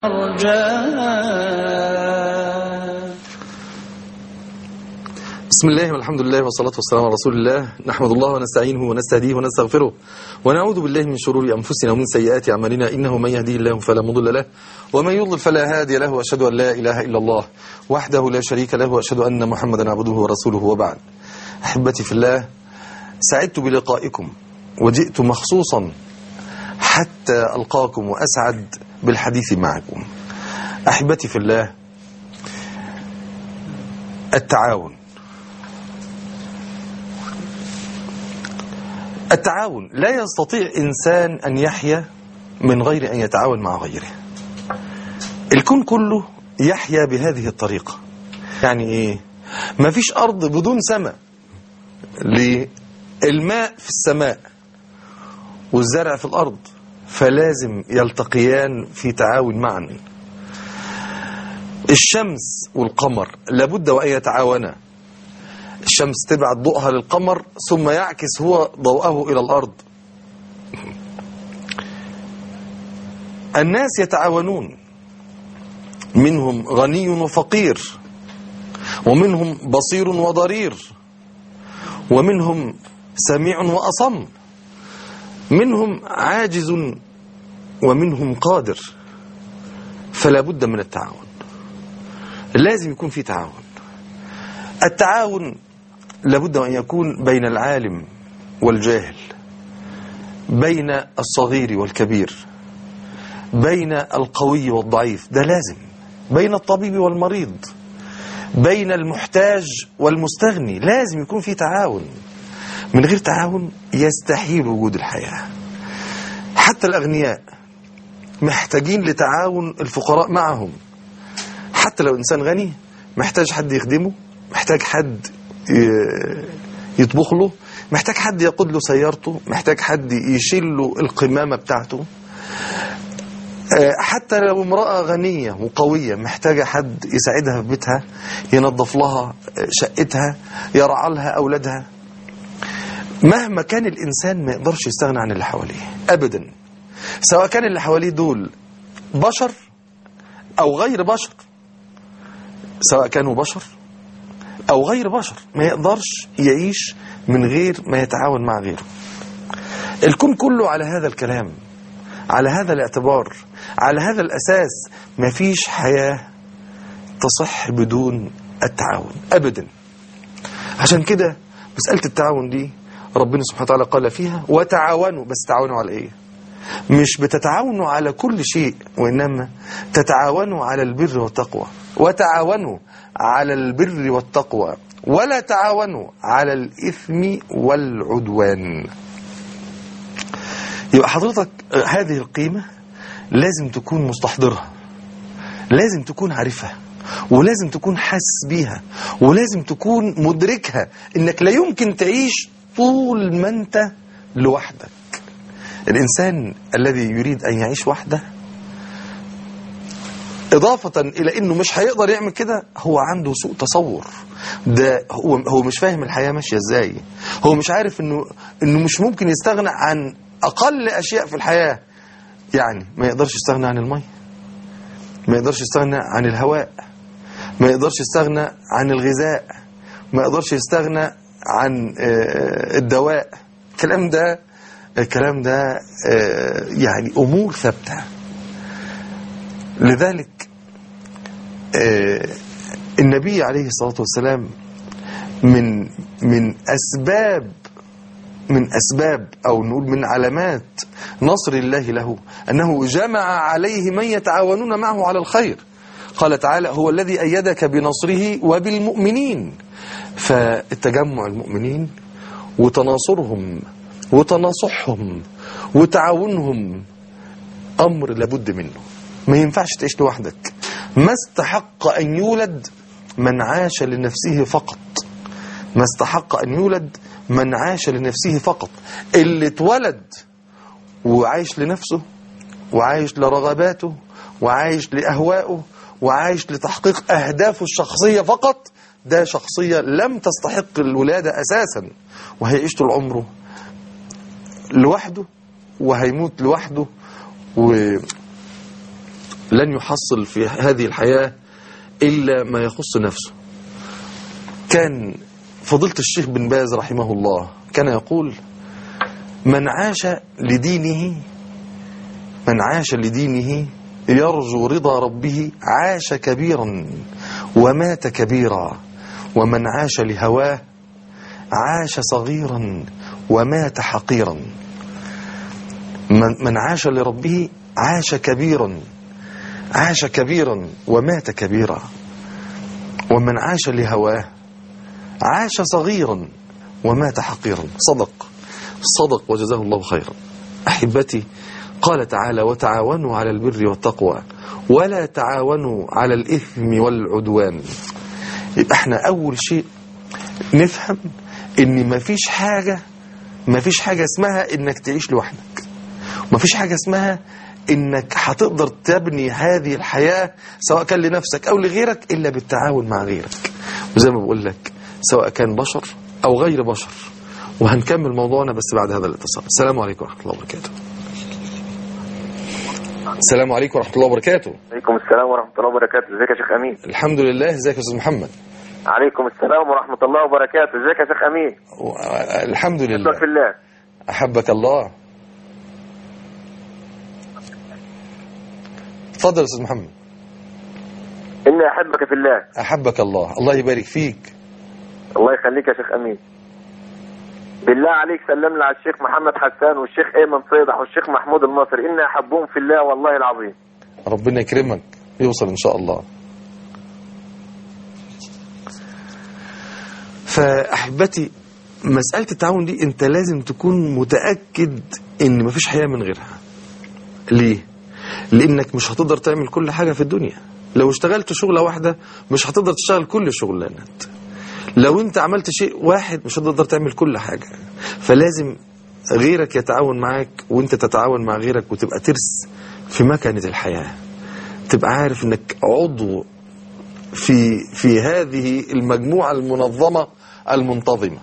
مرجان بسم الله والحمد لله والصلاة والسلام على رسول الله نحمد الله ونستعينه ونستهديه ونستغفره ونعوذ بالله من شرور أنفسنا ومن سيئات أعمالنا إنه من يهديه الله فلا مضل له ومن يضلل فلا هادي له وأشهد أن لا إله إلا الله وحده لا شريك له وأشهد أن محمدا عبده ورسوله وبعد أحبتي في الله سعدت بلقائكم وجئت مخصوصا حتى ألقاكم وأسعد بالحديث معكم أحبتي في الله التعاون التعاون لا يستطيع إنسان أن يحيا من غير أن يتعاون مع غيره الكون كله يحيا بهذه الطريقة يعني إيه ما فيش أرض بدون سماء للماء في السماء والزرع في الأرض فلازم يلتقيان في تعاون معا الشمس والقمر لابد وأن يتعاونا الشمس تبعت ضوءها للقمر ثم يعكس هو ضوءه إلى الأرض الناس يتعاونون منهم غني وفقير ومنهم بصير وضرير ومنهم سميع وأصم منهم عاجز ومنهم قادر فلا بد من التعاون لازم يكون في تعاون التعاون لابد أن يكون بين العالم والجاهل بين الصغير والكبير بين القوي والضعيف ده لازم بين الطبيب والمريض بين المحتاج والمستغني لازم يكون في تعاون من غير تعاون يستحيل وجود الحياة حتى الأغنياء محتاجين لتعاون الفقراء معهم حتى لو إنسان غني محتاج حد يخدمه محتاج حد يطبخ له محتاج حد يقود له سيارته محتاج حد يشيل له القمامة بتاعته حتى لو امرأة غنية وقوية محتاجة حد يساعدها في بيتها ينظف لها شقتها يرعى لها أولادها مهما كان الإنسان ما يقدرش يستغنى عن اللي حواليه أبدا سواء كان اللي حواليه دول بشر أو غير بشر سواء كانوا بشر أو غير بشر ما يقدرش يعيش من غير ما يتعاون مع غيره الكون كله على هذا الكلام على هذا الاعتبار على هذا الأساس ما فيش حياة تصح بدون التعاون أبدا عشان كده مسألة التعاون دي ربنا سبحانه وتعالى قال فيها وتعاونوا بس تعاونوا على ايه مش بتتعاونوا على كل شيء وإنما تتعاونوا على البر والتقوى وتعاونوا على البر والتقوى ولا تعاونوا على الإثم والعدوان يبقى حضرتك هذه القيمة لازم تكون مستحضرها لازم تكون عارفها ولازم تكون حاسس بيها ولازم تكون مدركها انك لا يمكن تعيش طول ما انت لوحدك الإنسان الذي يريد أن يعيش وحده إضافة إلى أنه مش هيقدر يعمل كده هو عنده سوء تصور ده هو, هو مش فاهم الحياة ماشية إزاي هو مش عارف أنه, إنه مش ممكن يستغنى عن أقل أشياء في الحياة يعني ما يقدرش يستغنى عن المية ما يقدرش يستغنى عن الهواء ما يقدرش يستغنى عن الغذاء ما يقدرش يستغنى عن الدواء الكلام ده الكلام ده يعني أمور ثابتة لذلك النبي عليه الصلاة والسلام من من أسباب من أسباب أو نقول من علامات نصر الله له أنه جمع عليه من يتعاونون معه على الخير قال تعالى هو الذي أيدك بنصره وبالمؤمنين فالتجمع المؤمنين وتناصرهم وتناصحهم وتعاونهم أمر لابد منه ما ينفعش تعيش لوحدك ما استحق أن يولد من عاش لنفسه فقط ما استحق أن يولد من عاش لنفسه فقط اللي اتولد وعايش لنفسه وعايش لرغباته وعايش لأهوائه وعايش لتحقيق أهدافه الشخصية فقط ده شخصية لم تستحق الولادة أساسا وهيعيش طول عمره لوحده وهيموت لوحده و لن يحصل في هذه الحياة إلا ما يخص نفسه كان فضيلة الشيخ بن باز رحمه الله كان يقول من عاش لدينه من عاش لدينه يرجو رضا ربه عاش كبيرا ومات كبيرا ومن عاش لهواه عاش صغيرا ومات حقيرا من من عاش لربه عاش كبيرا عاش كبيرا ومات كبيرا ومن عاش لهواه عاش صغيرا ومات حقيرا صدق صدق وجزاه الله خيرا أحبتي قال تعالى وتعاونوا على البر والتقوى ولا تعاونوا على الإثم والعدوان يبقى احنا أول شيء نفهم ان مفيش حاجة مفيش حاجة اسمها انك تعيش لوحدك مفيش حاجة اسمها انك هتقدر تبني هذه الحياة سواء كان لنفسك او لغيرك الا بالتعاون مع غيرك وزي ما بقول لك سواء كان بشر او غير بشر وهنكمل موضوعنا بس بعد هذا الاتصال السلام عليكم ورحمة الله وبركاته السلام عليكم ورحمة الله وبركاته عليكم السلام ورحمة الله وبركاته ازيك يا شيخ أمين الحمد لله ازيك يا استاذ محمد عليكم السلام ورحمة الله وبركاته ازيك يا شيخ أمين و- الحمد أحبك لله في الله أحبك الله اتفضل يا أستاذ محمد إني أحبك في الله أحبك الله الله يبارك فيك الله يخليك يا شيخ أمين بالله عليك سلم لي على الشيخ محمد حسان والشيخ أيمن صيدح والشيخ محمود الناصر إني أحبهم في الله والله العظيم ربنا يكرمك يوصل إن شاء الله فأحبتي مسألة التعاون دي أنت لازم تكون متأكد إن مفيش حياة من غيرها ليه؟ لأنك مش هتقدر تعمل كل حاجة في الدنيا لو اشتغلت شغلة واحدة مش هتقدر تشتغل كل الشغلانات لو انت عملت شيء واحد مش هتقدر تعمل كل حاجة فلازم غيرك يتعاون معاك وانت تتعاون مع غيرك وتبقى ترس في مكنة الحياة تبقى عارف انك عضو في في هذه المجموعة المنظمة المنتظمة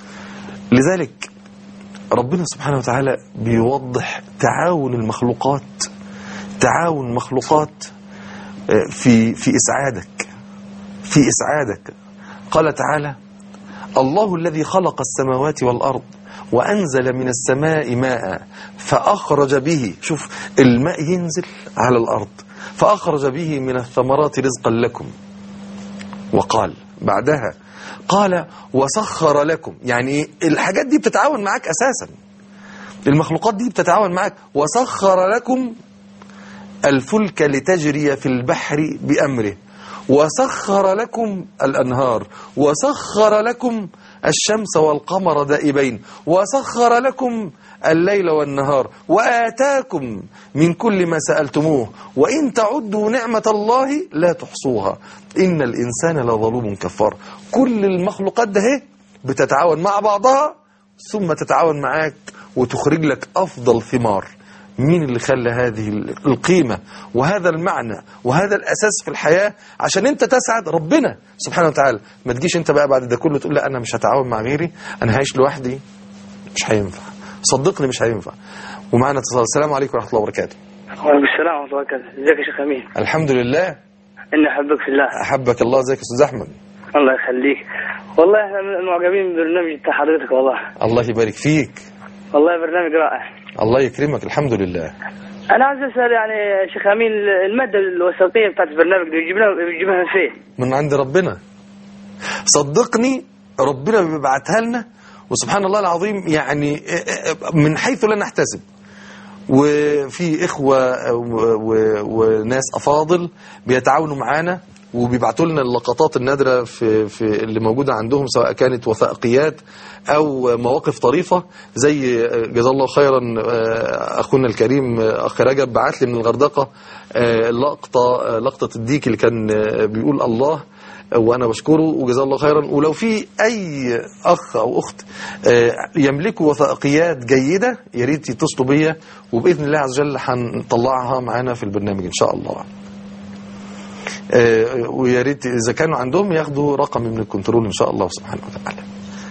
لذلك ربنا سبحانه وتعالى بيوضح تعاون المخلوقات تعاون المخلوقات آه، في في إسعادك في إسعادك قال تعالى الله الذي خلق السماوات والأرض وأنزل من السماء ماء فأخرج به شوف الماء ينزل على الأرض فأخرج به من الثمرات رزقا لكم وقال بعدها قال وسخر لكم يعني إيه؟ الحاجات دي بتتعاون معاك أساسا المخلوقات دي بتتعاون معاك وسخر لكم الفلك لتجري في البحر بأمره وسخر لكم الأنهار وسخر لكم الشمس والقمر دائبين وسخر لكم الليل والنهار وآتاكم من كل ما سألتموه وإن تعدوا نعمة الله لا تحصوها إن الإنسان لظلوم كفار كل المخلوقات ده هي بتتعاون مع بعضها ثم تتعاون معاك وتخرج لك أفضل ثمار مين اللي خلى هذه القيمة وهذا المعنى وهذا الأساس في الحياة عشان انت تسعد ربنا سبحانه وتعالى ما تجيش انت بقى بعد ده كله تقول لا أنا مش هتعاون مع غيري أنا هعيش لوحدي مش هينفع صدقني مش هينفع ومعنا اتصال السلام عليكم ورحمة الله وبركاته وعليكم السلام ورحمة الله وبركاته ازيك يا شيخ أمين الحمد لله إني أحبك في الله أحبك الله ازيك يا أستاذ أحمد الله يخليك والله احنا من- معجبين بالبرنامج بتاع حضرتك والله الله يبارك فيك والله برنامج رائع الله يكرمك الحمد لله أنا عايز أسأل يعني يا شيخ أمين المادة الوثائقية بتاعت البرنامج دي بيجيبها بيجيبها فين؟ من عند ربنا صدقني ربنا بيبعتها لنا وسبحان الله العظيم يعني من حيث لا نحتسب وفي إخوة و- و- وناس أفاضل بيتعاونوا معانا وبيبعتوا لنا اللقطات النادرة في, في اللي موجودة عندهم سواء كانت وثائقيات أو مواقف طريفة زي جزاه الله خيرا أخونا الكريم أخ رجب بعت لي من الغردقة لقطة لقطة الديك اللي كان بيقول الله وانا بشكره وجزاه الله خيرا ولو في اي اخ او اخت آه، يملكوا وثائقيات جيده يا ريت يتصلوا بيا وباذن الله عز وجل هنطلعها معانا في البرنامج ان شاء الله آه، ويا ريت اذا كانوا عندهم ياخدوا رقم من الكنترول ان شاء الله سبحانه وتعالى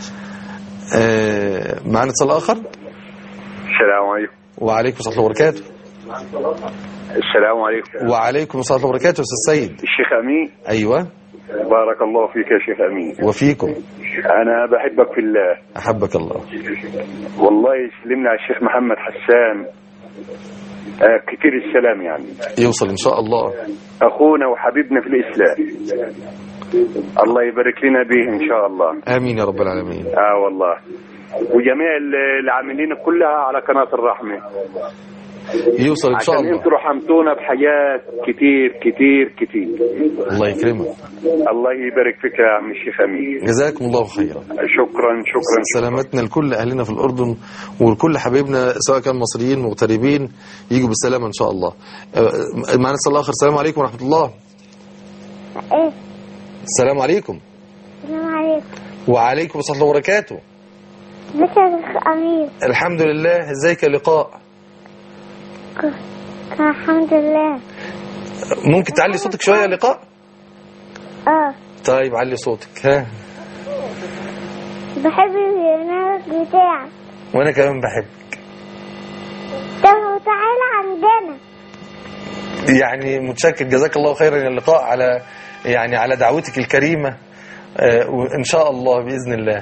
آه، معانا اتصال اخر السلام عليكم وعليكم السلام ورحمه الله وبركاته السلام عليكم وعليكم السلام ورحمة الله وبركاته أستاذ سيد الشيخ أمين أيوة بارك الله فيك يا شيخ أمين وفيكم أنا بحبك في الله أحبك الله والله يسلمنا على الشيخ محمد حسان آه كتير السلام يعني يوصل إن شاء الله أخونا وحبيبنا في الإسلام الله يبارك لنا به إن شاء الله آمين يا رب العالمين آه والله وجميع ال- العاملين كلها على قناة الرحمة يوصل إن شاء عشان الله انتوا رحمتونا بحاجات كتير كتير كتير الله يكرمك الله يبارك فيك يا عم الشيخ أمين جزاكم الله خيرا شكرا شكرا سلامتنا لكل أهلنا في الأردن ولكل حبايبنا سواء كان مصريين مغتربين يجوا بالسلامة إن شاء الله آه، معنا اتصال آخر السلام عليكم ورحمة الله ايه السلام عليكم السلام عليكم وعليكم السلام ورحمة الله وبركاته بس يا شيخ امين الحمد لله ازيك يا لقاء ك- الحمد لله ممكن تعلي صوتك شوية يا لقاء اه طيب علي صوتك ها بحب البرنامج بتاعك وانا كمان بحبك طب تعالى عندنا يعني متشكر جزاك الله خيرا يا لقاء على يعني على دعوتك الكريمة آه، وإن شاء الله بإذن الله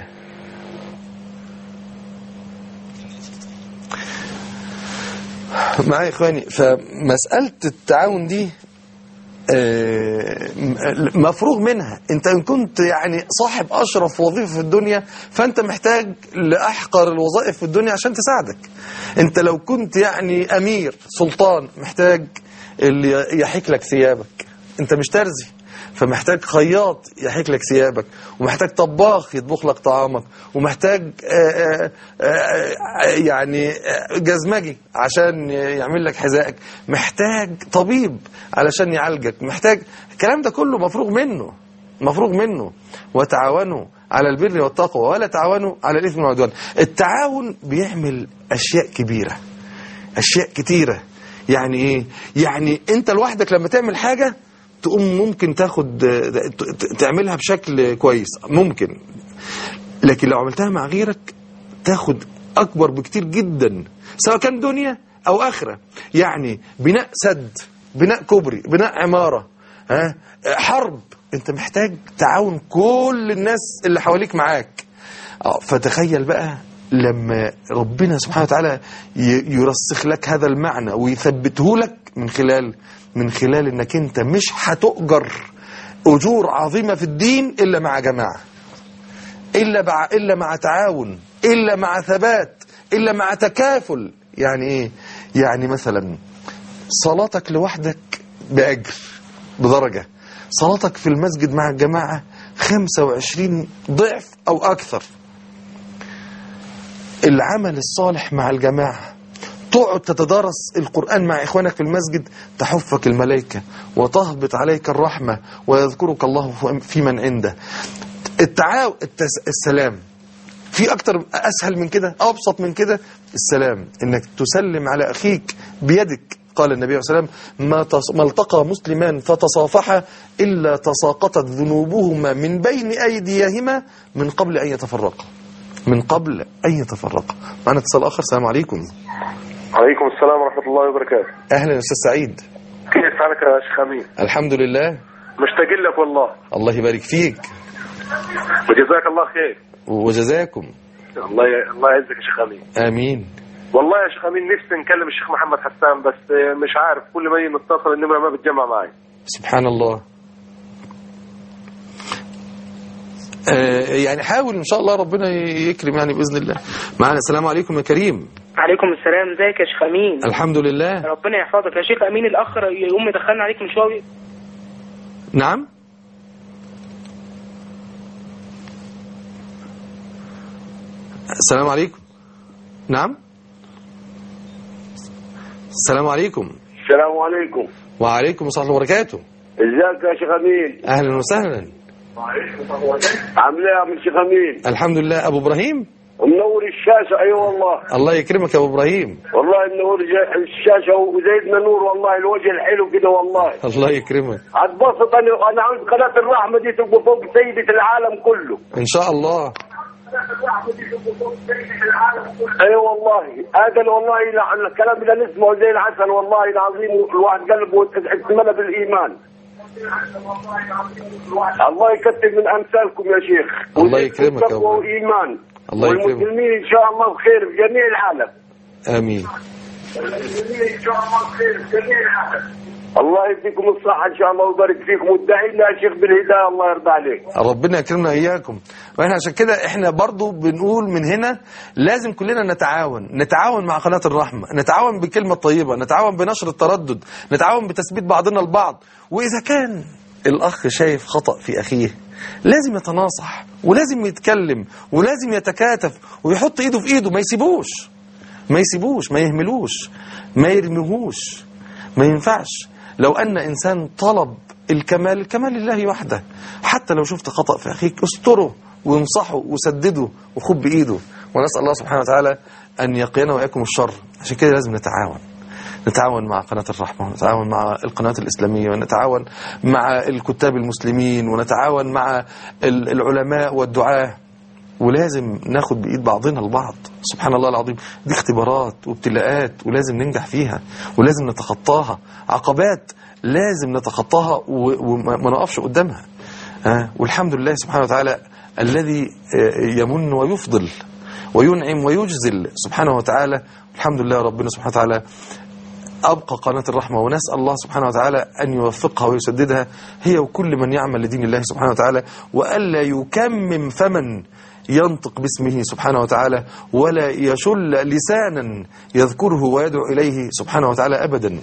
معايا إخواني فمسألة التعاون دي آه، م- مفروغ منها انت ان كنت يعني صاحب اشرف وظيفه في الدنيا فانت محتاج لاحقر الوظائف في الدنيا عشان تساعدك انت لو كنت يعني امير سلطان محتاج اللي يحيك لك ثيابك انت مش ترزي فمحتاج خياط يحيك لك ثيابك ومحتاج طباخ يطبخ لك طعامك ومحتاج آه، آه، آه، يعني آه، جزمجي عشان يعمل لك حذائك محتاج طبيب علشان يعالجك محتاج الكلام ده كله مفروغ منه مفروغ منه وتعاونوا على البر والتقوى ولا تعاونوا على الاثم والعدوان التعاون بيعمل اشياء كبيره اشياء كتيره يعني ايه يعني انت لوحدك لما تعمل حاجه تقوم ممكن تاخد ت- ت- تعملها بشكل كويس ممكن لكن لو عملتها مع غيرك تاخد اكبر بكتير جدا سواء كان دنيا او اخره يعني بناء سد بناء كوبري بناء عماره ها حرب انت محتاج تعاون كل الناس اللي حواليك معاك اه فتخيل بقى لما ربنا سبحانه وتعالى ي- يرسخ لك هذا المعنى ويثبته لك من خلال من خلال انك انت مش هتؤجر اجور عظيمه في الدين الا مع جماعه الا مع الا مع تعاون الا مع ثبات الا مع تكافل يعني ايه يعني مثلا صلاتك لوحدك باجر بدرجه صلاتك في المسجد مع الجماعه 25 ضعف او اكثر العمل الصالح مع الجماعه تقعد تتدارس القرآن مع إخوانك في المسجد تحفك الملائكة وتهبط عليك الرحمة ويذكرك الله في من عنده التعاو التس... السلام في أكتر أسهل من كده أبسط من كده السلام إنك تسلم على أخيك بيدك قال النبي صلى الله عليه وسلم ما, تص... ما التقى مسلمان فتصافحا إلا تساقطت ذنوبهما من بين أيديهما من قبل أن يتفرقا من قبل أن يتفرقا معنا اتصال آخر السلام عليكم عليكم السلام ورحمة الله وبركاته اهلا يا استاذ سعيد كيف حالك يا شيخ أمين الحمد لله مشتاقين لك والله الله يبارك فيك وجزاك الله خير وجزاكم الله ي... الله يعزك يا شيخ أمين امين والله يا شيخ أمين نفسي نكلم الشيخ محمد حسان بس مش عارف كل ما يجي نتصل النمرة ما بتجمع معي سبحان الله آه يعني حاول ان شاء الله ربنا يكرم يعني باذن الله معنا السلام عليكم يا كريم عليكم السلام ازيك يا شيخ امين الحمد لله ربنا يحفظك يا شيخ امين الاخ يقوم يدخلنا عليك من شويه نعم السلام عليكم نعم السلام عليكم السلام عليكم وعليكم السلام ورحمه الله وبركاته ازيك يا شيخ امين اهلا وسهلا عامل ايه يا عم الشيخ امين الحمد لله ابو ابراهيم منور الشاشه اي أيوة والله الله يكرمك يا ابو ابراهيم والله منور ج- الشاشه وزيدنا نور والله الوجه الحلو كده والله الله يكرمك هتبسط انا انا عاوز قناه الرحمه دي تبقى فوق سيده العالم كله ان شاء الله اي والله هذا والله لا- الكلام اللي نسمعه زي العسل والله العظيم الواحد قلبه اتملى بالايمان الله يكتب من امثالكم يا شيخ الله يكرمك يا تقوى رب. وايمان الله يكرمك. والمسلمين ان شاء الله بخير في جميع العالم امين ان شاء الله بخير في جميع العالم الله يديكم الصحة إن شاء الله ويبارك فيكم وادعي لنا يا شيخ بالهداية الله يرضى عليك ربنا يكرمنا اياكم واحنا عشان كده احنا برضو بنقول من هنا لازم كلنا نتعاون نتعاون مع قناة الرحمة نتعاون بكلمة طيبة نتعاون بنشر التردد نتعاون بتثبيت بعضنا البعض واذا كان الاخ شايف خطأ في اخيه لازم يتناصح ولازم يتكلم ولازم يتكاتف ويحط ايده في ايده ما يسيبوش ما يسيبوش ما يهملوش ما يرميهوش ما ينفعش لو أن إنسان طلب الكمال الكمال لله وحده حتى لو شفت خطأ في أخيك استره وانصحه وسدده وخد بإيده ونسأل الله سبحانه وتعالى أن يقينا وإياكم الشر عشان كده لازم نتعاون نتعاون مع قناة الرحمة ونتعاون مع القناة الإسلامية ونتعاون مع الكتاب المسلمين ونتعاون مع ال- العلماء والدعاة ولازم ناخد بإيد بعضنا البعض سبحان الله العظيم دي اختبارات وابتلاءات ولازم ننجح فيها ولازم نتخطاها عقبات لازم نتخطاها و- وما ما نقفش قدامها ها والحمد لله سبحانه وتعالى الذي آه، يمن ويفضل وينعم ويجزل سبحانه وتعالى الحمد لله ربنا سبحانه وتعالى أبقى قناة الرحمة ونسأل الله سبحانه وتعالى أن يوفقها ويسددها هي وكل من يعمل لدين الله سبحانه وتعالى وألا يكمم فمن ينطق باسمه سبحانه وتعالى ولا يشل لسانا يذكره ويدعو إليه سبحانه وتعالى أبدا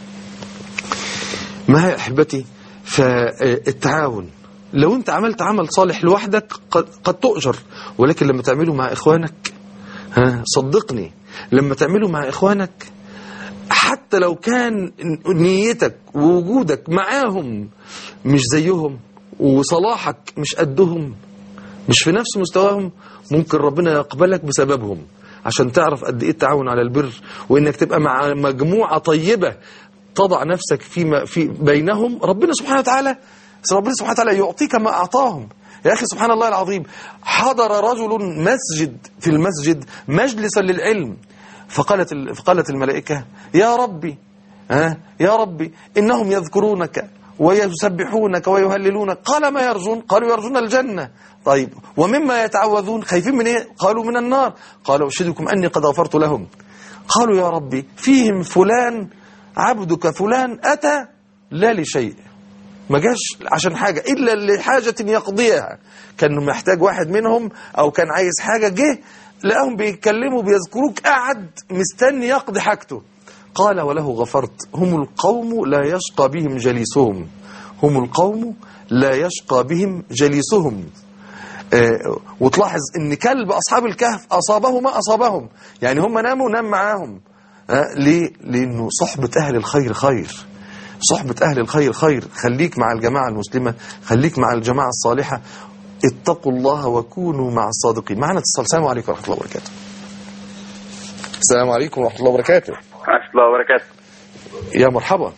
ما هي أحبتي فالتعاون لو أنت عملت عمل صالح لوحدك قد, قد تؤجر ولكن لما تعمله مع إخوانك ها صدقني لما تعمله مع إخوانك حتى لو كان نيتك ووجودك معاهم مش زيهم وصلاحك مش قدهم مش في نفس مستواهم ممكن ربنا يقبلك بسببهم عشان تعرف قد ايه التعاون على البر وانك تبقى مع مجموعه طيبه تضع نفسك في في بينهم ربنا سبحانه وتعالى ربنا سبحانه وتعالى يعطيك ما اعطاهم يا اخي سبحان الله العظيم حضر رجل مسجد في المسجد مجلسا للعلم فقالت ال- فقالت الملائكه يا ربي ها يا ربي انهم يذكرونك ويسبحونك ويهللونك قال ما يرجون قالوا يرجون الجنة طيب ومما يتعوذون خايفين من ايه قالوا من النار قالوا أشهدكم أني قد غفرت لهم قالوا يا ربي فيهم فلان عبدك فلان أتى لا لشيء ما جاش عشان حاجة إلا لحاجة يقضيها كان محتاج واحد منهم أو كان عايز حاجة جه لقاهم بيتكلموا بيذكروك قاعد مستني يقضي حاجته قال وله غفرت هم القوم لا يشقى بهم جليسهم هم القوم لا يشقى بهم جليسهم آه، وتلاحظ ان كلب اصحاب الكهف اصابه ما اصابهم يعني هم ناموا نام معاهم آه، ليه لانه صحبه اهل الخير خير صحبه اهل الخير خير خليك مع الجماعه المسلمه خليك مع الجماعه الصالحه اتقوا الله وكونوا مع الصادقين معنا اتصال السلام عليكم ورحمه الله وبركاته السلام عليكم ورحمه الله وبركاته ورحمة الله وبركاته يا مرحبا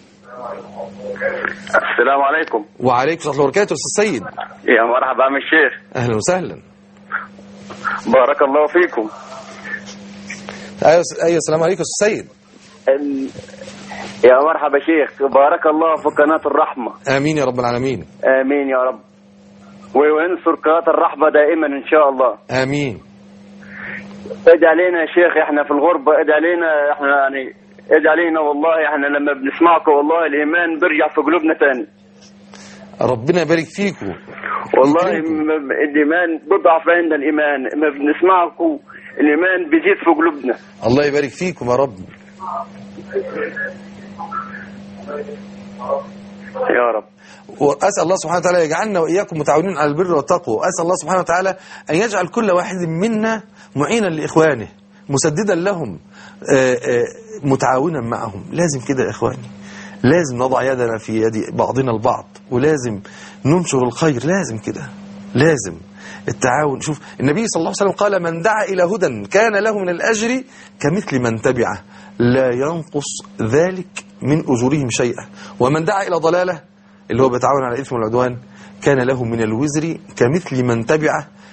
السلام عليكم وعليكم ورحمه الله وبركاته استاذ سيد يا مرحبا عم الشيخ اهلا وسهلا بارك الله فيكم ايوه ايوه السلام عليكم استاذ سيد ال... يا مرحبا شيخ بارك الله في قناة الرحمة امين يا رب العالمين آمين يا رب وينصر قناة الرحمة دائما إن شاء الله امين ادعي علينا يا شيخ احنا في الغربة ادعي علينا احنا يعني ادعي علينا والله احنا لما بنسمعكم والله الإيمان بيرجع في قلوبنا تاني ربنا يبارك فيكم والله ويكرمكم. م- م- الإيمان بضعف عندنا الإيمان لما بنسمعكم الإيمان بيزيد في قلوبنا الله يبارك فيكم يا رب يا رب واسال الله سبحانه وتعالى يجعلنا واياكم متعاونين على البر والتقوى واسال الله سبحانه وتعالى ان يجعل كل واحد منا معينا لاخوانه مسددا لهم آه، آه، متعاونا معهم لازم كده يا اخواني لازم نضع يدنا في يد بعضنا البعض ولازم ننشر الخير لازم كده لازم التعاون شوف النبي صلى الله عليه وسلم قال من دعا إلى هدى كان له من الأجر كمثل من تبعه لا ينقص ذلك من أجورهم شيئا ومن دعا إلى ضلالة اللي هو بيتعاون على الإثم والعدوان كان له من الوزر كمثل من تبعه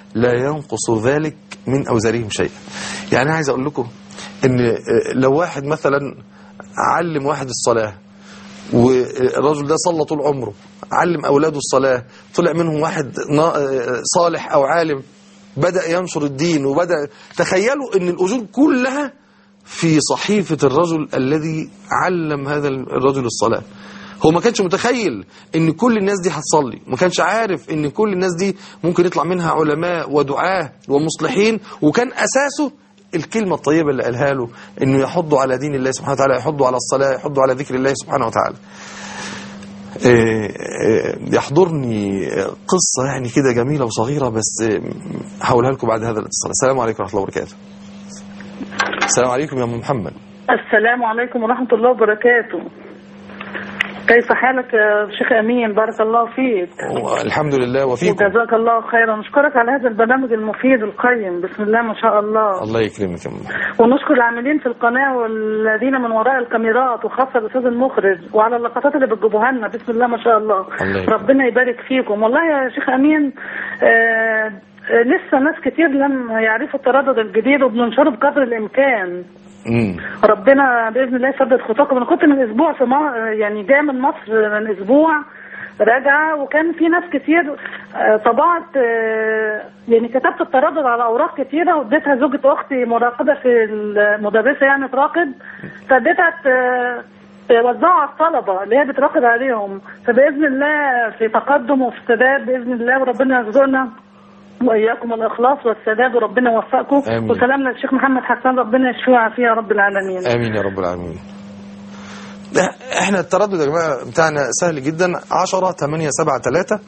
لا ينقص ذلك من أوزارهم شيئا يعني عايز أقول لكم إن آه، لو واحد مثلا علم واحد الصلاة والرجل ده صلى طول عمره علم أولاده الصلاة طلع منهم واحد نا- آه، صالح أو عالم بدأ ينشر الدين وبدأ تخيلوا أن الأجور كلها في صحيفة الرجل الذي علم هذا الرجل الصلاة هو ما كانش متخيل ان كل الناس دي هتصلي ما كانش عارف ان كل الناس دي ممكن يطلع منها علماء ودعاة ومصلحين وكان اساسه الكلمة الطيبة اللي قالها له انه يحضوا على دين الله سبحانه وتعالى يحضوا على الصلاة يحضوا على ذكر الله سبحانه وتعالى آه، آه، يحضرني قصة يعني كده جميلة وصغيرة بس آه، هقولها لكم بعد هذا الاتصال السلام عليكم ورحمة الله وبركاته السلام عليكم يا أم محمد السلام عليكم ورحمة الله وبركاته كيف حالك يا شيخ أمين بارك الله فيك الحمد لله وفيكم وجزاك الله خيرا نشكرك على هذا البرنامج المفيد القيم بسم الله ما شاء الله الله يكرمك يا أم محمد ونشكر العاملين في القناة والذين من وراء الكاميرات وخاصة الأستاذ المخرج وعلى اللقطات اللي بتجيبوها لنا بسم الله ما شاء الله الله يكرمك. ربنا يبارك فيكم والله يا شيخ أمين آه آه، لسه ناس كتير لم يعرفوا التردد الجديد وبننشره بقدر الإمكان مم. ربنا باذن الله يسدد خطاكم انا كنت من اسبوع في ما يعني جايه من مصر من اسبوع راجعه وكان في ناس كتير آه، طبعت آه، يعني كتبت التردد على اوراق كتيره واديتها زوجة اختي مراقبه في المدرسه يعني تراقب فاديتها ت- توزعوا على الطلبه اللي هي بتراقب عليهم فباذن الله في تقدم وفي سداد باذن الله وربنا يرزقنا واياكم الاخلاص والسداد وربنا يوفقكم آمين. وسلام للشيخ محمد حسان ربنا يشفيه ويعافيه يا رب العالمين امين يا رب العالمين احنا التردد يا جماعه بتاعنا سهل جدا 10 8 7 3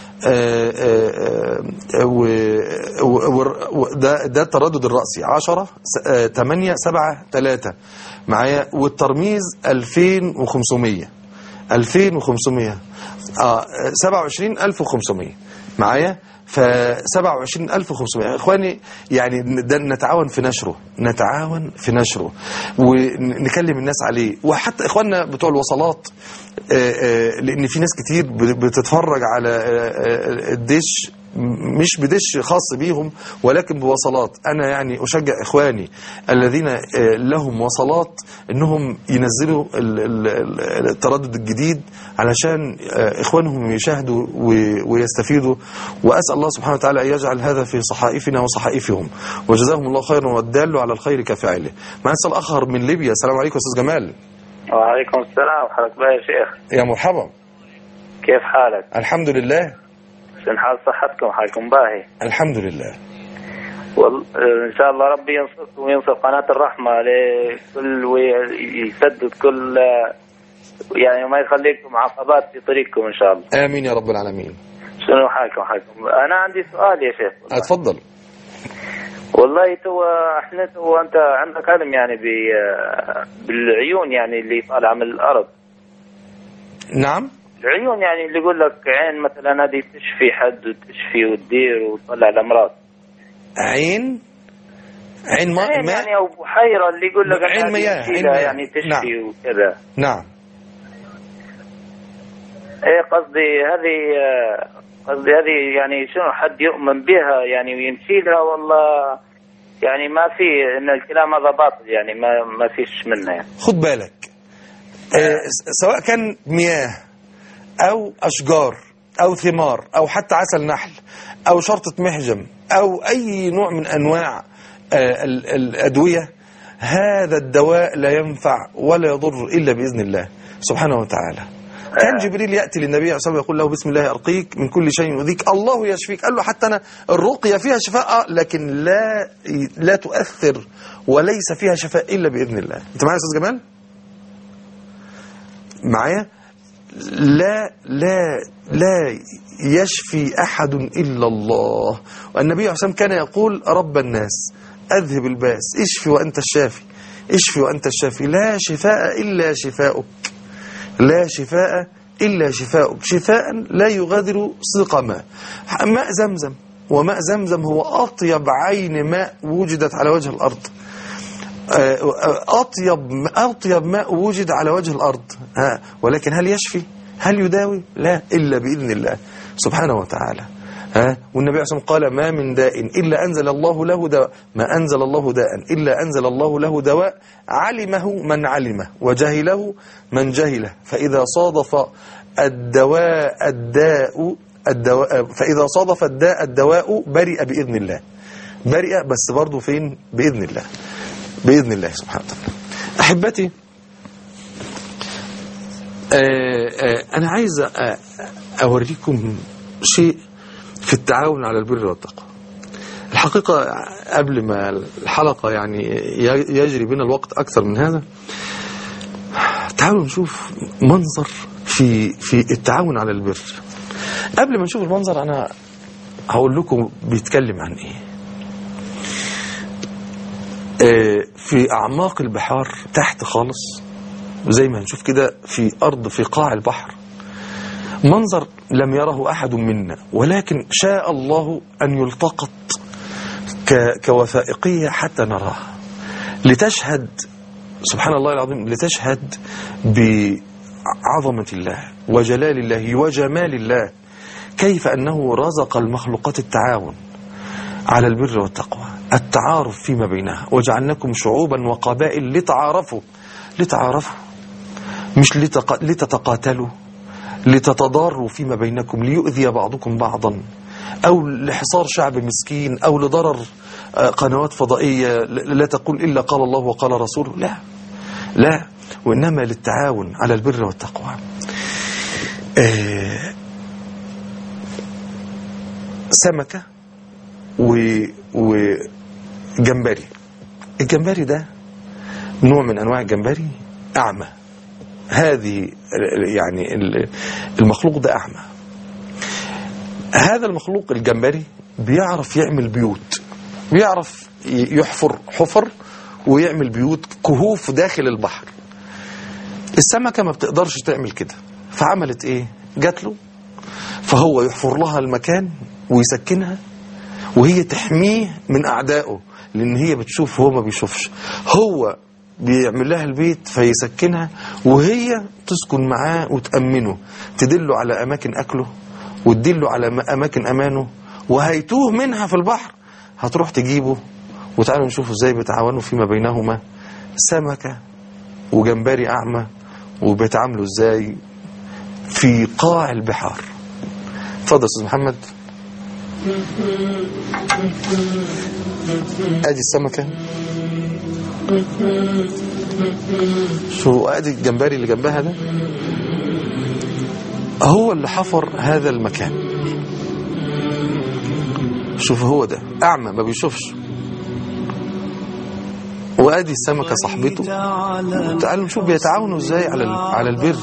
وده ده التردد الرأسي 10 8 7 3 معايا والترميز 2500 2500 اه 27500 معايا ف 27500 اخواني يعني ده نتعاون في نشره نتعاون في نشره ونكلم الناس عليه وحتى اخواننا بتوع الوصلات آه، آه، لان في ناس كتير بتتفرج على آه، آه، الدش مش بدش خاص بيهم ولكن بوصلات انا يعني اشجع اخواني الذين آه، لهم وصلات انهم ينزلوا ال- ال- ال- التردد الجديد علشان آه، اخوانهم يشاهدوا و- ويستفيدوا واسال الله سبحانه وتعالى ان يجعل هذا في صحائفنا وصحائفهم وجزاهم الله خيرا والدال على الخير كفاعله معنا اتصال اخر من ليبيا السلام عليكم استاذ جمال وعليكم السلام حالك بقى يا شيخ يا مرحبا كيف حالك الحمد لله شن حال صحتكم حالكم باهي الحمد لله وال... ان شاء الله ربي ينصركم وينصر قناة الرحمة لكل ويسدد كل يعني ما يخليكم عقبات في طريقكم ان شاء الله امين يا رب العالمين شنو حالكم حالكم انا عندي سؤال يا شيخ والله. اتفضل والله تو احنا تو انت عندك علم يعني ب... بالعيون يعني اللي طالعه من الارض نعم العيون يعني اللي يقول لك عين مثلا هذه تشفي حد وتشفي وتدير وتطلع الامراض عين عين ماء عين ماء يعني او بحيره اللي يقول لك عين هذه مياه، تشيلها عين مياه. يعني تشفي نعم. وكذا نعم ايه قصدي هذه آه، قصدي هذه يعني شنو حد يؤمن بها يعني ويمشي لها والله يعني ما في ان الكلام هذا باطل يعني ما ما فيش منه يعني خد بالك آه، س- سواء كان مياه او اشجار او ثمار او حتى عسل نحل او شرطة محجم او اي نوع من انواع آه، ال- الادوية هذا الدواء لا ينفع ولا يضر الا باذن الله سبحانه وتعالى كان جبريل ياتي للنبي عليه الصلاه والسلام يقول له بسم الله ارقيك من كل شيء يؤذيك الله يشفيك قال له حتى انا الرقيه فيها شفاء آه، لكن لا لا تؤثر وليس فيها شفاء الا باذن الله انت معايا يا استاذ جمال معايا لا لا لا يشفي احد الا الله والنبي عليه الصلاه والسلام كان يقول رب الناس اذهب الباس اشفي وانت الشافي اشفي وانت الشافي لا شفاء الا شفاؤك لا شفاء إلا شفاؤك شفاء لا يغادر سقما ماء زمزم وماء زمزم هو أطيب عين ماء وجدت على وجه الأرض آه، أطيب أطيب ماء وجد على وجه الأرض ها ولكن هل يشفي هل يداوي لا إلا بإذن الله سبحانه وتعالى ها والنبي عليه الصلاة والسلام قال ما من داء إلا أنزل الله له دواء ما أنزل الله داء إلا أنزل الله له دواء علمه من علمه وجهله من جهله فإذا صادف الدواء الداء الدواء فإذا صادف الداء الدواء برئ بإذن الله برئ بس برضه فين بإذن الله بإذن الله سبحانه وتعالى أحبتي آه، آه، أنا عايز آه، أوريكم شيء في التعاون على البر والتقوى الحقيقة قبل ما الحلقة يعني ي- يجري بنا الوقت أكثر من هذا تعالوا نشوف منظر في في التعاون على البر قبل ما نشوف المنظر أنا هقول لكم بيتكلم عن إيه آه، في أعماق البحار تحت خالص زي ما هنشوف كده في أرض في قاع البحر منظر لم يره أحد منا ولكن شاء الله أن يلتقط ك- كوثائقية حتى نراها لتشهد سبحان الله العظيم لتشهد بعظمة الله وجلال الله وجمال الله كيف أنه رزق المخلوقات التعاون على البر والتقوى التعارف فيما بينها وجعلناكم شعوبا وقبائل لتعارفوا لتعارفوا مش لتق... لتتقاتلوا لتتضاروا فيما بينكم ليؤذي بعضكم بعضا أو لحصار شعب مسكين أو لضرر آه، قنوات فضائية ل- لا تقول إلا قال الله وقال رسوله لا لا وإنما للتعاون على البر والتقوى آه، سمكة و- وجمبري الجمبري ده نوع من أنواع الجمبري أعمى هذه ال- يعني ال- المخلوق ده أعمى هذا المخلوق الجمبري بيعرف يعمل بيوت بيعرف ي- يحفر حفر ويعمل بيوت كهوف داخل البحر السمكة ما بتقدرش تعمل كده فعملت ايه جات له فهو يحفر لها المكان ويسكنها وهي تحميه من أعدائه لأن هي بتشوف وهو ما بيشوفش هو بيعمل لها البيت فيسكنها وهي تسكن معاه وتأمنه تدله على أماكن أكله وتدله على م- أماكن أمانه وهيتوه منها في البحر هتروح تجيبه وتعالوا نشوف ازاي بيتعاونوا فيما بينهما سمكة وجمبري أعمى وبيتعاملوا ازاي في قاع البحار اتفضل يا استاذ محمد ادي السمكة شو ادي الجمبري اللي جنبها ده هو اللي حفر هذا المكان شوف هو ده اعمى ما بيشوفش وادي السمكة صاحبته تعالوا نشوف بيتعاونوا ازاي على ال- على البر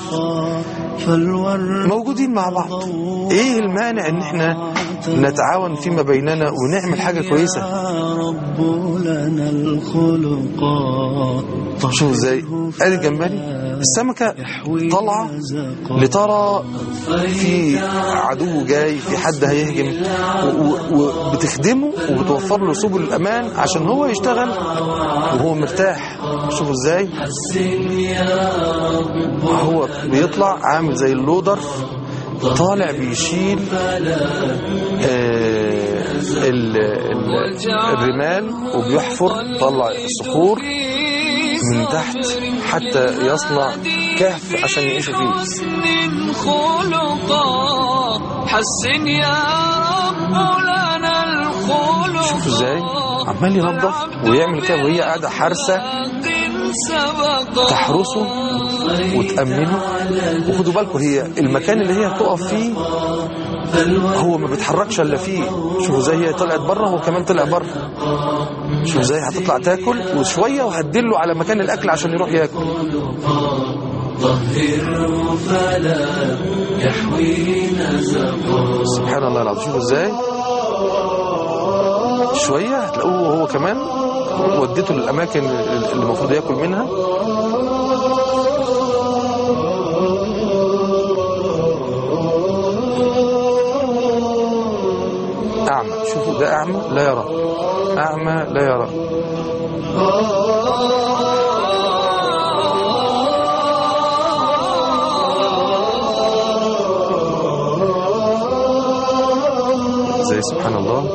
موجودين مع بعض ايه المانع ان احنا نتعاون فيما بيننا ونعمل حاجة كويسة رب لنا الخلقات شوف ازاي ادي الجمبري السمكة طالعة لترى في عدو جاي في حد هيهجم و- و- وبتخدمه وبتوفر له سبل الامان عشان هو يشتغل وهو مرتاح شوفوا ازاي هو بيطلع عامل زي اللودر طالع بيشيل آه ال- ال- الرمال وبيحفر طلع الصخور من تحت حتى يصنع كهف عشان يعيشوا فيه حسن خلقا حسن يا رب لنا الخلقا شوفوا ازاي عمال ينظف ويعمل كده وهي قاعده حارسه سبقا تحرسه وتأمنه وخدوا بالكم هي المكان اللي هي تقف فيه هو ما بيتحركش الا فيه شوفوا ازاي هي طلعت بره هو كمان طلع بره شوفوا ازاي هتطلع تاكل وشويه وهتدله على مكان الاكل عشان يروح ياكل سبحان الله العظيم شوفوا ازاي شويه هتلاقوه هو كمان وديته للاماكن اللي المفروض ياكل منها أعمى شوفوا ده أعمى لا يرى أعمى لا يرى ازاي سبحان الله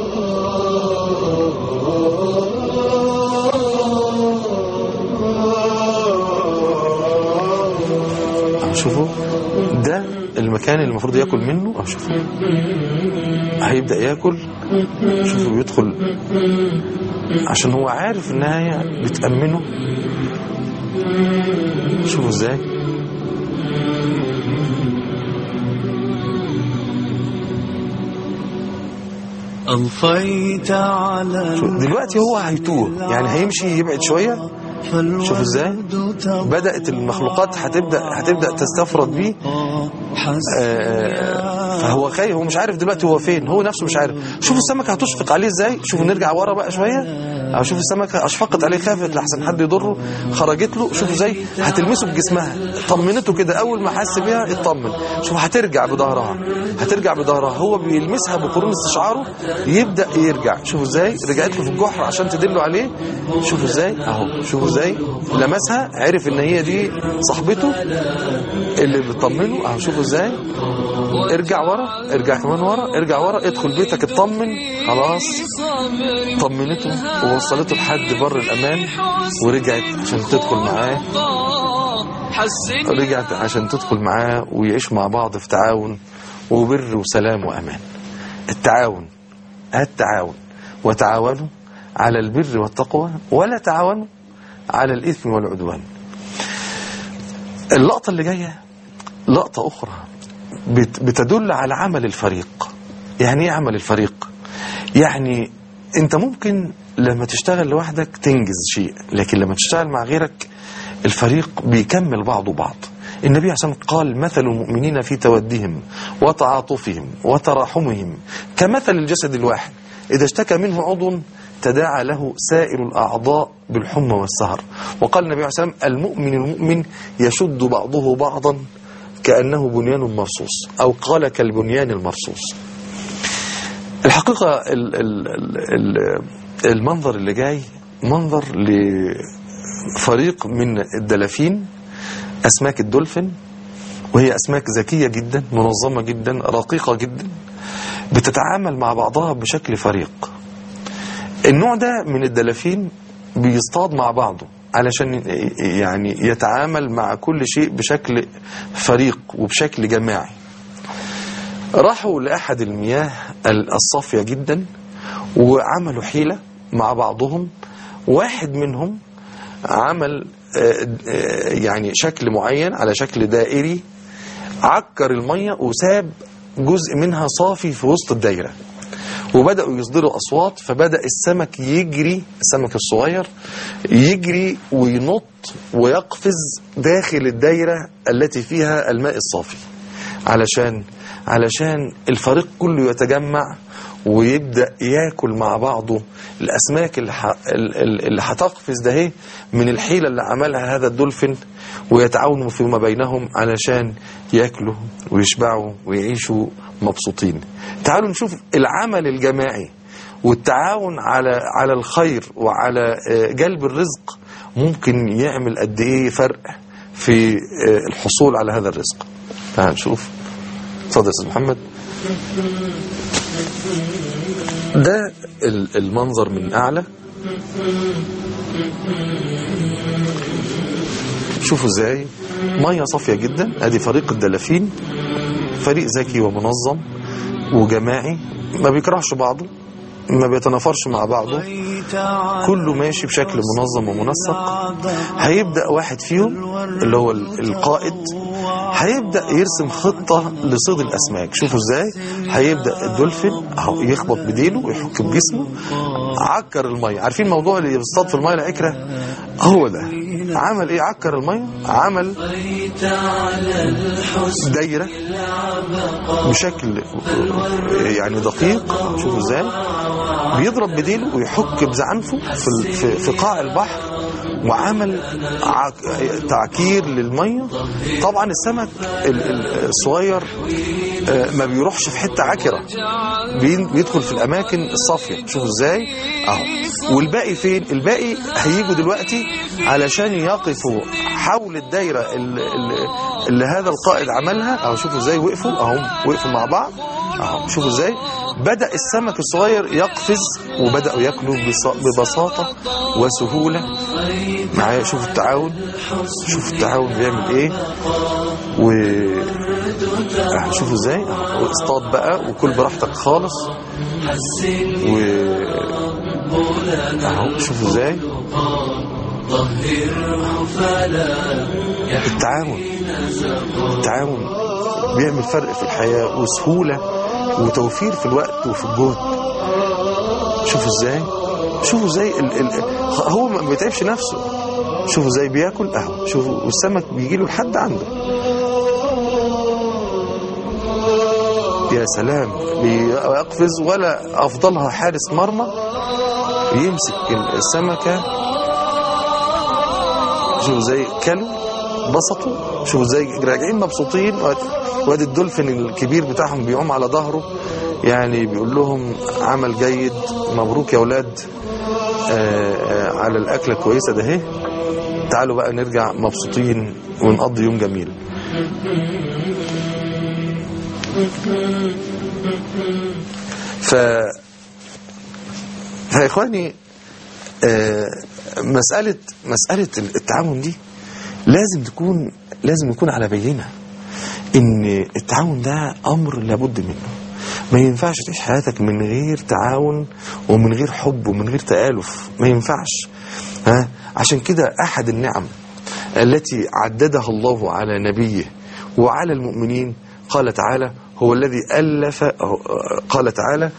أهو شوفوا ده المكان اللي المفروض ياكل منه أهو شوفوا هيبدأ ياكل شوفوا بيدخل عشان هو عارف انها هي بتأمنه شوفوا ازاي أضفيت على شوف دلوقتي هو هيتوه يعني هيمشي يبعد شوية شوف ازاي بدأت المخلوقات هتبدأ هتبدأ تستفرد بيه آه، فهو خايف هو مش عارف دلوقتي هو فين هو نفسه مش عارف شوفوا السمكة هتشفق عليه ازاي شوفوا نرجع ورا بقى شوية أو شوف السمكة أشفقت عليه خافت لحسن حد يضره خرجت له شوفوا ازاي هتلمسه بجسمها طمنته كده أول ما حس بيها اطمن شوف هترجع بظهرها هترجع بظهرها هو بيلمسها بقرون استشعاره يبدأ يرجع شوفوا ازاي رجعت له في الجحر عشان تدله عليه شوفوا ازاي اهو شوفوا ازاي لمسها عرف ان هي دي صاحبته اللي بتطمنه اهو شوفوا ازاي ارجع ورا ارجع كمان ورا ارجع ورا ادخل بيتك اطمن خلاص طمنته ووصلته لحد بر الامان ورجعت عشان تدخل معاه رجعت عشان تدخل معاه ويعيش مع بعض في تعاون وبر وسلام وامان التعاون التعاون وتعاونوا على البر والتقوى ولا تعاونوا على الإثم والعدوان اللقطة اللي جاية لقطة أخرى بت- بتدل على عمل الفريق يعني ايه عمل الفريق يعني انت ممكن لما تشتغل لوحدك تنجز شيء لكن لما تشتغل مع غيرك الفريق بيكمل بعضه بعض النبي عليه الصلاة والسلام قال مثل المؤمنين في تودهم وتعاطفهم وتراحمهم كمثل الجسد الواحد إذا اشتكى منه عضو تداعى له سائر الأعضاء بالحمى والسهر وقال النبي عليه الصلاة والسلام المؤمن المؤمن يشد بعضه بعضا كأنه بنيان مرصوص أو قال كالبنيان المرصوص الحقيقة ال ال ال المنظر اللي جاي منظر لفريق من الدلافين أسماك الدولفين وهي أسماك ذكية جدا منظمة جدا رقيقة جدا بتتعامل مع بعضها بشكل فريق النوع ده من الدلافين بيصطاد مع بعضه علشان يعني يتعامل مع كل شيء بشكل فريق وبشكل جماعي راحوا لأحد المياه الصافية جدا وعملوا حيلة مع بعضهم واحد منهم عمل آه، آه، يعني شكل معين على شكل دائري عكر المية وساب جزء منها صافي في وسط الدايرة وبدأوا يصدروا أصوات فبدأ السمك يجري السمك الصغير يجري وينط ويقفز داخل الدايرة التي فيها الماء الصافي علشان علشان الفريق كله يتجمع ويبدأ ياكل مع بعضه الأسماك اللي, ح... اللي هتقفز ده هي من الحيلة اللي عملها هذا الدولفين ويتعاونوا فيما بينهم علشان ياكلوا ويشبعوا ويعيشوا مبسوطين تعالوا نشوف العمل الجماعي والتعاون على على الخير وعلى آه، جلب الرزق ممكن يعمل قد ايه فرق في آه، الحصول على هذا الرزق تعال نشوف اتفضل يا استاذ محمد ده ال- المنظر من اعلى شوفوا ازاي ميه صافيه جدا ادي فريق الدلافين فريق ذكي ومنظم وجماعي ما بيكرهش بعضه ما بيتنافرش مع بعضه كله ماشي بشكل منظم ومنسق هيبدأ واحد فيهم اللي هو ال- القائد هيبدأ يرسم خطة لصيد الأسماك شوفوا ازاي هيبدأ الدولفين اهو يخبط بديله ويحك بجسمه عكر المية عارفين موضوع اللي بيصطاد في المية العكرة هو ده عمل ايه عكر المية عمل دايرة بشكل يعني دقيق شوفوا ازاي بيضرب بديله ويحك بزعنفه في ال- في في قاع البحر وعمل ع- تعكير للميه طبعا السمك ال- ال- الصغير آه، ما بيروحش في حته عكره بين- بيدخل في الاماكن الصافيه شوفوا ازاي اهو والباقي فين الباقي هيجوا دلوقتي علشان يقفوا حول الدايره اللي, اللي, اللي هذا القائد عملها اهو شوفوا ازاي وقفوا اهو وقفوا مع بعض اهو شوفوا ازاي بدأ السمك الصغير يقفز وبدأوا ياكلوا بص- ببساطة وسهولة معايا شوفوا التعاون شوفوا التعاون بيعمل ايه و أهو شوفوا ازاي أهو اصطاد بقى وكل براحتك خالص و اهو شوفوا ازاي التعاون التعاون بيعمل فرق في الحياة وسهولة وتوفير في الوقت وفي الجهد شوفوا ازاي شوفوا ازاي ال ال هو ما بيتعبش نفسه شوفوا ازاي بياكل اهو شوفوا والسمك بيجي له لحد عنده يا سلام بيقفز ولا افضلها حارس مرمى يمسك السمكه شوفوا زي كلوا بسطوا شوفوا زي راجعين مبسوطين واد- وادي الدولفين الكبير بتاعهم بيقوم على ظهره يعني بيقول لهم عمل جيد مبروك يا ولاد آه، آه، على الأكلة الكويسة ده اهي تعالوا بقى نرجع مبسوطين ونقضي يوم جميل ف فيا اخواني آه، مسألة مسألة التعاون دي لازم تكون لازم يكون على بينة ان التعاون ده امر لابد منه ما ينفعش تعيش حياتك من غير تعاون ومن غير حب ومن غير تآلف ما ينفعش ها عشان كده احد النعم التي عددها الله على نبيه وعلى المؤمنين قال تعالى هو الذي ألف قال تعالى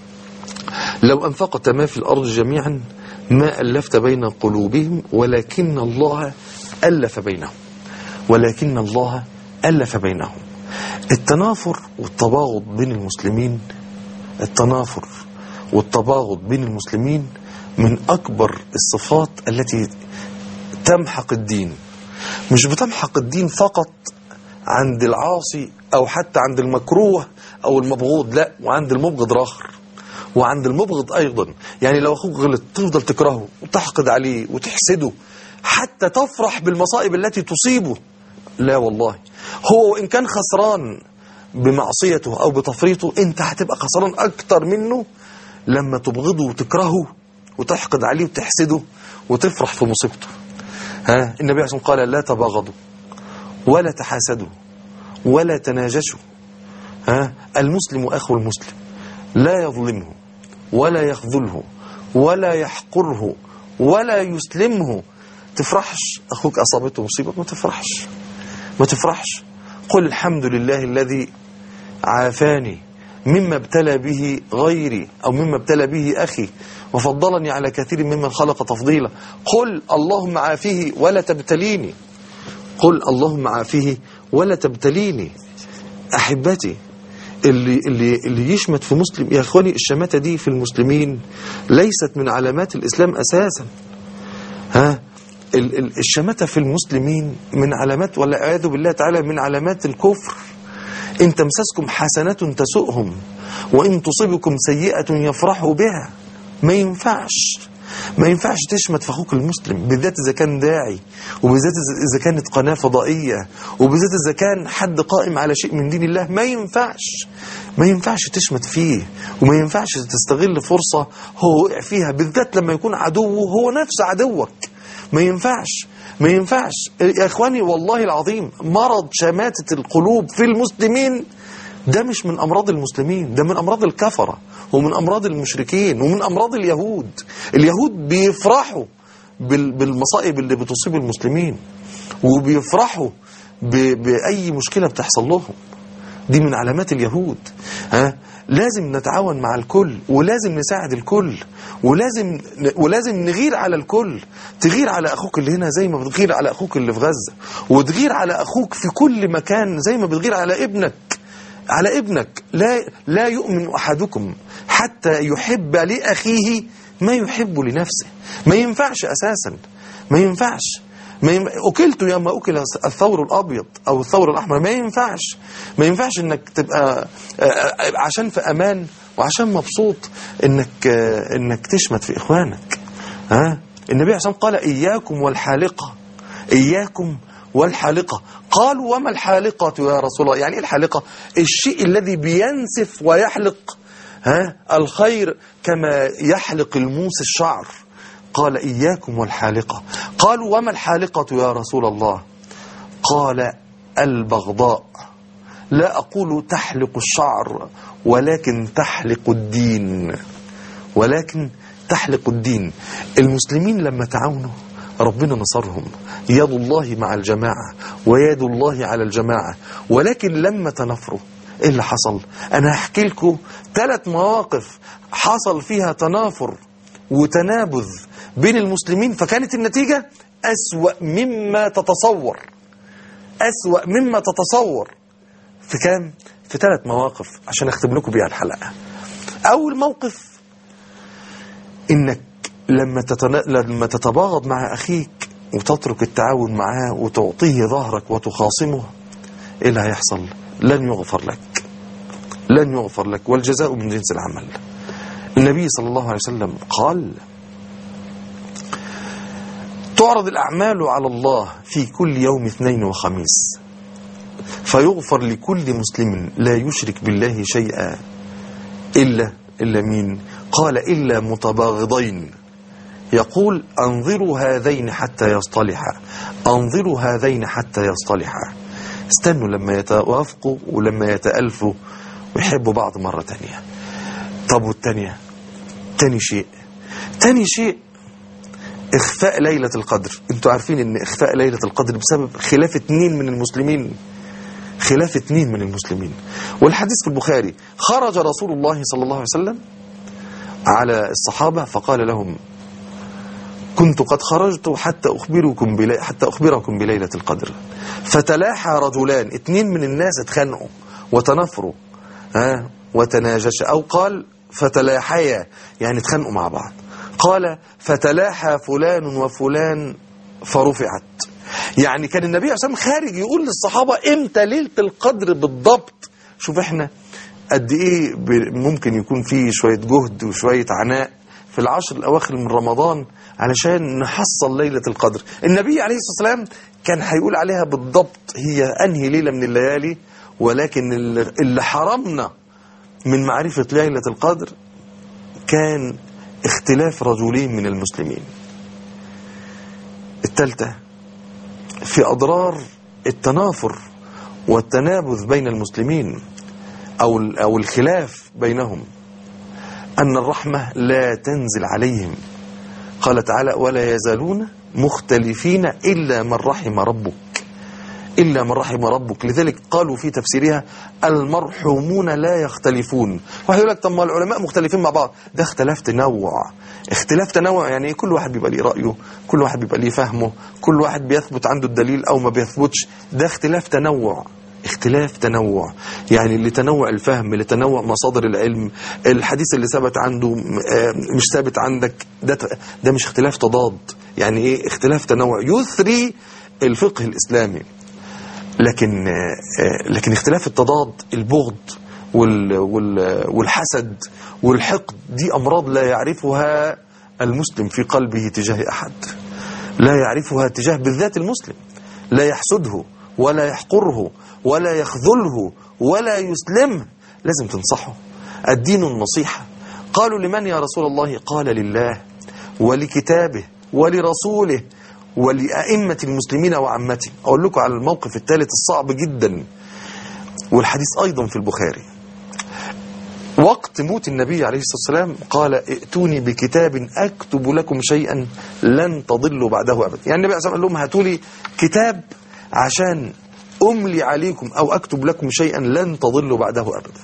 لو أنفقت ما في الأرض جميعا ما ألفت بين قلوبهم ولكن الله ألف بينهم ولكن الله ألف بينهم التنافر والتباغض بين المسلمين التنافر والتباغض بين المسلمين من أكبر الصفات التي تمحق الدين مش بتمحق الدين فقط عند العاصي أو حتى عند المكروه أو المبغوض لا وعند المبغض راخر وعند المبغض أيضا يعني لو أخوك غلط تفضل تكرهه وتحقد عليه وتحسده حتى تفرح بالمصائب التي تصيبه لا والله هو وإن كان خسران بمعصيته أو بتفريطه أنت هتبقى خسران أكتر منه لما تبغضه وتكرهه وتحقد عليه وتحسده وتفرح في مصيبته ها النبي عليه الصلاة والسلام قال لا تباغضوا ولا تحاسدوا ولا تناجشوا ها المسلم أخو المسلم لا يظلمه ولا يخذله ولا يحقره ولا يسلمه تفرحش أخوك أصابته مصيبة ما تفرحش ما تفرحش قل الحمد لله الذي عافاني مما ابتلى به غيري أو مما ابتلى به أخي وفضلني على كثير ممن خلق تفضيلا قل اللهم عافيه ولا تبتليني قل اللهم عافيه ولا تبتليني أحبتي اللي, اللي, اللي يشمت في مسلم يا أخواني الشماتة دي في المسلمين ليست من علامات الإسلام أساسا ها ال- ال- الشماتة في المسلمين من علامات ولا أعوذ بالله تعالى من علامات الكفر إن تمسسكم حسنة تسؤهم وإن تصيبكم سيئة يفرحوا بها ما ينفعش ما ينفعش تشمت في اخوك المسلم بالذات اذا كان داعي وبالذات اذا كانت قناه فضائيه وبالذات اذا كان حد قائم على شيء من دين الله ما ينفعش ما ينفعش تشمت فيه وما ينفعش تستغل فرصه هو وقع فيها بالذات لما يكون عدوه هو نفس عدوك ما ينفعش ما ينفعش يا اخواني والله العظيم مرض شماتة القلوب في المسلمين ده مش من امراض المسلمين ده من امراض الكفرة ومن امراض المشركين ومن امراض اليهود اليهود بيفرحوا بال- بالمصائب اللي بتصيب المسلمين وبيفرحوا ب- باي مشكلة بتحصل لهم دي من علامات اليهود ها لازم نتعاون مع الكل ولازم نساعد الكل ولازم ولازم نغير على الكل تغير على اخوك اللي هنا زي ما بتغير على اخوك اللي في غزة وتغير على اخوك في كل مكان زي ما بتغير على ابنك على ابنك لا لا يؤمن احدكم حتى يحب لاخيه ما يحب لنفسه ما ينفعش اساسا ما ينفعش ما يم... أكلت يوم أكل الثور الأبيض أو الثور الأحمر ما ينفعش ما ينفعش إنك تبقى آه، آه، عشان في أمان وعشان مبسوط إنك آه، إنك تشمت في إخوانك ها النبي عليه الصلاة والسلام قال إياكم والحالقة إياكم والحالقة قالوا وما الحالقة يا رسول الله يعني إيه الحالقة الشيء الذي بينسف ويحلق ها الخير كما يحلق الموس الشعر قال إياكم والحالقة قالوا وما الحالقة يا رسول الله قال البغضاء لا أقول تحلق الشعر ولكن تحلق الدين ولكن تحلق الدين المسلمين لما تعاونوا ربنا نصرهم يد الله مع الجماعة ويد الله على الجماعة ولكن لما تنفروا ايه اللي حصل انا هحكي لكم ثلاث مواقف حصل فيها تنافر وتنابذ بين المسلمين فكانت النتيجة أسوأ مما تتصور أسوأ مما تتصور في كام؟ في ثلاث مواقف عشان أختم لكم بيها الحلقة أول موقف إنك لما تتنا... لما تتباغض مع أخيك وتترك التعاون معاه وتعطيه ظهرك وتخاصمه إيه اللي هيحصل؟ لن يغفر لك لن يغفر لك والجزاء من جنس العمل النبي صلى الله عليه وسلم قال تعرض الأعمال على الله في كل يوم اثنين وخميس فيغفر لكل مسلم لا يشرك بالله شيئا إلا إلا مين قال إلا متباغضين يقول أنظروا هذين حتى يصطلحا أنظروا هذين حتى يصطلحا استنوا لما يتوافقوا ولما يتألفوا ويحبوا بعض مرة تانية طب والتانية تاني شيء تاني شيء إخفاء ليلة القدر انتوا عارفين ان إخفاء ليلة القدر بسبب خلاف اتنين من المسلمين خلاف اتنين من المسلمين والحديث في البخاري خرج رسول الله صلى الله عليه وسلم على الصحابة فقال لهم كنت قد خرجت حتى أخبركم بلي... حتى أخبركم بليلة القدر فتلاحى رجلان اتنين من الناس اتخانقوا وتنافروا ها وتناجش أو قال فتلاحيا يعني اتخانقوا مع بعض قال فتلاحى فلان وفلان فرفعت يعني كان النبي عليه الصلاة والسلام خارج يقول للصحابة امتى ليلة القدر بالضبط شوف احنا قد ايه ب- ممكن يكون فيه شوية جهد وشوية عناء في العشر الأواخر من رمضان علشان نحصل ليلة القدر النبي عليه الصلاة والسلام كان هيقول عليها بالضبط هي أنهي ليلة من الليالي ولكن اللي- اللي حرمنا من معرفة ليلة القدر كان اختلاف رجلين من المسلمين الثالثة في أضرار التنافر والتنابذ بين المسلمين أو أو الخلاف بينهم أن الرحمة لا تنزل عليهم قال تعالى ولا يزالون مختلفين إلا من رحم ربك إلا من رحم ربك لذلك قالوا في تفسيرها المرحومون لا يختلفون واحد يقول لك طب ما العلماء مختلفين مع بعض ده اختلاف تنوع اختلاف تنوع يعني إيه؟ كل واحد بيبقى ليه رأيه كل واحد بيبقى ليه فهمه كل واحد بيثبت عنده الدليل أو ما بيثبتش ده اختلاف تنوع اختلاف تنوع يعني لتنوع الفهم لتنوع مصادر العلم الحديث اللي ثبت عنده آه، مش ثابت عندك ده ده مش اختلاف تضاد يعني ايه اختلاف تنوع يثري الفقه الإسلامي لكن آه، لكن اختلاف التضاد البغض وال وال والحسد والحقد دي أمراض لا يعرفها المسلم في قلبه تجاه أحد لا يعرفها تجاه بالذات المسلم لا يحسده ولا يحقره ولا يخذله ولا يسلمه لازم تنصحه الدين النصيحة قالوا لمن يا رسول الله قال لله ولكتابه ولرسوله ولأئمة المسلمين وعامتهم أقول لكم على الموقف الثالث الصعب جدا والحديث أيضا في البخاري وقت موت النبي عليه الصلاة والسلام قال ائتوني بكتاب أكتب لكم شيئا لن تضلوا بعده أبدا يعني النبي عليه الصلاة والسلام قال لهم هاتوا لي كتاب عشان أملي عليكم أو أكتب لكم شيئا لن تضلوا بعده أبدا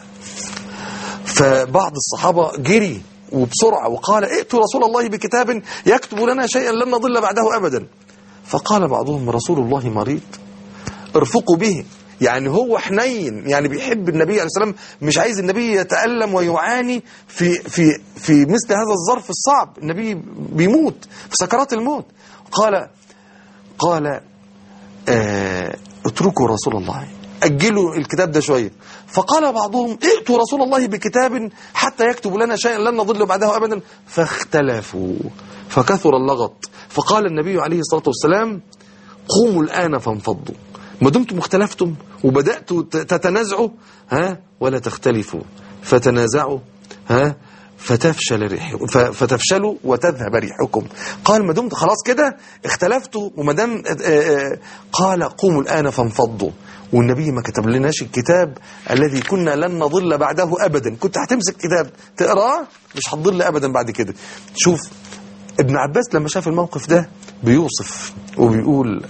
فبعض الصحابة جري وبسرعة وقال ائتوا رسول الله بكتاب يكتب لنا شيئا لن نضل بعده أبدا فقال بعضهم رسول الله مريض ارفقوا به يعني هو حنين يعني بيحب النبي عليه السلام مش عايز النبي يتألم ويعاني في في في مثل هذا الظرف الصعب النبي بيموت في سكرات الموت قال قال آه، اتركوا رسول الله أجلوا الكتاب ده شوية فقال بعضهم ائتوا رسول الله بكتاب حتى يكتب لنا شيئا لن نضل بعده أبدا فاختلفوا فكثر اللغط فقال النبي عليه الصلاة والسلام قوموا الآن فانفضوا ما دمتم اختلفتم وبدأتوا ت- تتنازعوا ها ولا تختلفوا فتنازعوا ها فتفشل ريح ف- فتفشلوا وتذهب ريحكم قال ما دمت خلاص كده اختلفتوا وما دام آه، آه، قال قوموا الآن فانفضوا والنبي ما كتب لناش الكتاب الذي كنا لن نضل بعده أبدا كنت هتمسك كتاب تقراه مش هتضل أبدا بعد كده شوف ابن عباس لما شاف الموقف ده بيوصف وبيقول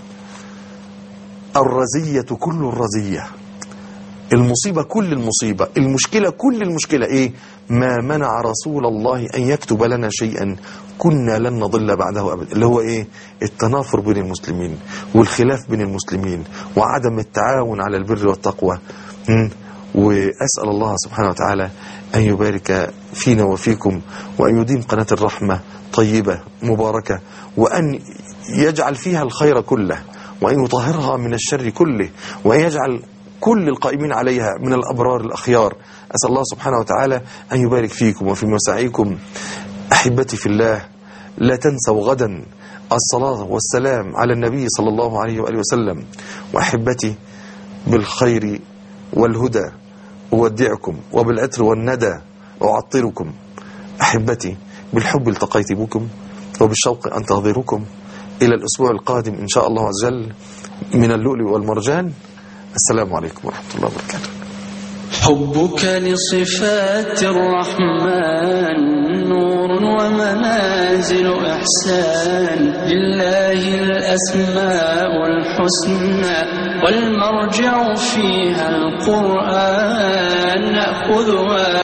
الرزية كل الرزية المصيبة كل المصيبة المشكلة كل المشكلة ايه ما منع رسول الله ان يكتب لنا شيئا كنا لن نضل بعده ابدا اللي هو ايه التنافر بين المسلمين والخلاف بين المسلمين وعدم التعاون على البر والتقوى م? واسال الله سبحانه وتعالى ان يبارك فينا وفيكم وان يديم قناه الرحمه طيبه مباركه وان يجعل فيها الخير كله وان يطهرها من الشر كله وان يجعل كل القائمين عليها من الأبرار الأخيار أسأل الله سبحانه وتعالى أن يبارك فيكم وفي مساعيكم أحبتي في الله لا تنسوا غدا الصلاة والسلام على النبي صلى الله عليه وآله وسلم وأحبتي بالخير والهدى أودعكم وبالعطر والندى أعطركم أحبتي بالحب التقيت بكم وبالشوق أنتظركم إلى الأسبوع القادم إن شاء الله عز وجل من اللؤلؤ والمرجان السلام عليكم ورحمة الله وبركاته حبك لصفات الرحمن نور ومنازل إحسان لله الأسماء الحسنى والمرجع فيها القرآن نأخذها